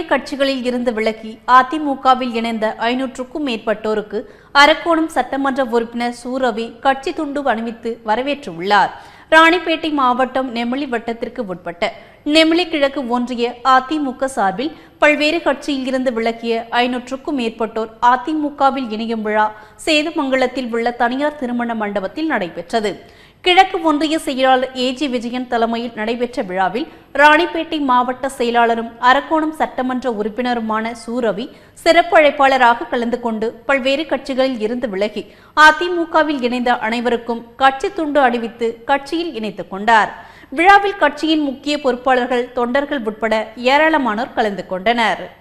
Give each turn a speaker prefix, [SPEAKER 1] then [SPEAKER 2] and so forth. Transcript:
[SPEAKER 1] கட்சிகளில் இருந்து விலகி அதிமுகவில் இணைந்த ஐநூற்றுக்கும் மேற்பட்டோருக்கு அரக்கோணம் சட்டமன்ற உறுப்பினர் சூரவி கட்சி துண்டு அணிவித்து வரவேற்றுள்ளார் ராணிப்பேட்டை மாவட்டம் நெமிலி வட்டத்திற்கு உட்பட்ட நெமிலி கிழக்கு ஒன்றிய அதிமுக சார்பில் பல்வேறு கட்சியில் இருந்து விலகிய ஐநூற்றுக்கும் மேற்பட்டோர் அதிமுகவில் இணையும் விழா சேதமங்கலத்தில் உள்ள தனியார் திருமண மண்டபத்தில் நடைபெற்றது கிழக்கு ஒன்றிய செயலாளர் ஏஜி விஜயன் தலைமையில் நடைபெற்ற விழாவில் ராணிப்பேட்டை மாவட்ட செயலாளரும் அரக்கோணம் சட்டமன்ற உறுப்பினருமான சூரவி சிறப்பு அழைப்பாளராக கலந்து கொண்டு பல்வேறு கட்சிகளில் இருந்து விலகி அதிமுகவில் இணைந்த அனைவருக்கும் கட்சி துண்டு அணிவித்து கட்சியில் இணைத்துக் கொண்டார் விழாவில் கட்சியின் முக்கிய பொறுப்பாளர்கள் தொண்டர்கள் உட்பட ஏராளமானோர் கலந்து கொண்டனர்